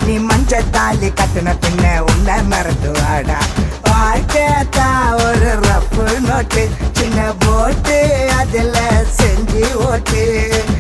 நீ மஞ்ச தாலி கட்டின பின்ன உன்னை மறந்துவாடா வாழ்க்கையத்தா ஒரு ரப்பு நோட்டு சின்ன போட்டு அதுல செஞ்சு ஓட்டு